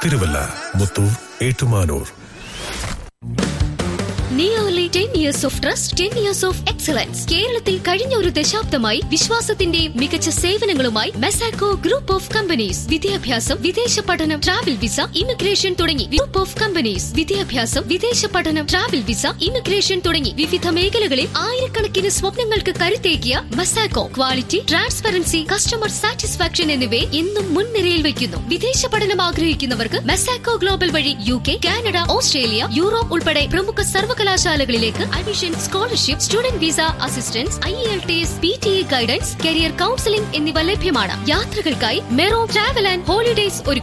Thiruvalla Muthoor Ettumanoor nearly ten years of trust ten years of excellence കേരളത്തിൽ കഴിഞ്ഞ ഒരു ദശാബ്ദമായി വിശ്വാസത്തിന്റെയും മികച്ച സേവനങ്ങളുമായി മെസാക്കോ ഗ്രൂപ്പ് ഓഫ് കമ്പനീസ് വിദ്യാഭ്യാസം വിദേശ പഠനം ട്രാവൽ വിസ ഇമിഗ്രേഷൻ തുടങ്ങി ഗ്രൂപ്പ് ഓഫ് കമ്പനീസ് വിദ്യാഭ്യാസം വിദേശ പഠനം ട്രാവൽ വിസ ഇമിഗ്രേഷൻ തുടങ്ങി വിവിധ മേഖലകളിൽ ആയിരക്കണക്കിന് സ്വപ്നങ്ങൾക്ക് കരുത്തേകിയ Mesaco quality transparency customer satisfaction എന്നിവയെ എന്നും മുൻനിരയിൽ വയ്ക്കുന്നു വിദേശ പഠനം ആഗ്രഹിക്കുന്നവർക്ക് മെസാക്കോ ഗ്ലോബൽ വഴി U K Canada Australia Europe ഉൾപ്പെടെ പ്രമുഖ സർവകലാശാലകളിലേക്ക് admission scholarship student visa assistance I L T S P T A guidance career counselling എന്നിവ ലഭ്യമാണ് യാത്രകൾക്കായി മെറോ ട്രാവൽ ആൻഡ് ഹോളിഡേസ് ഒരു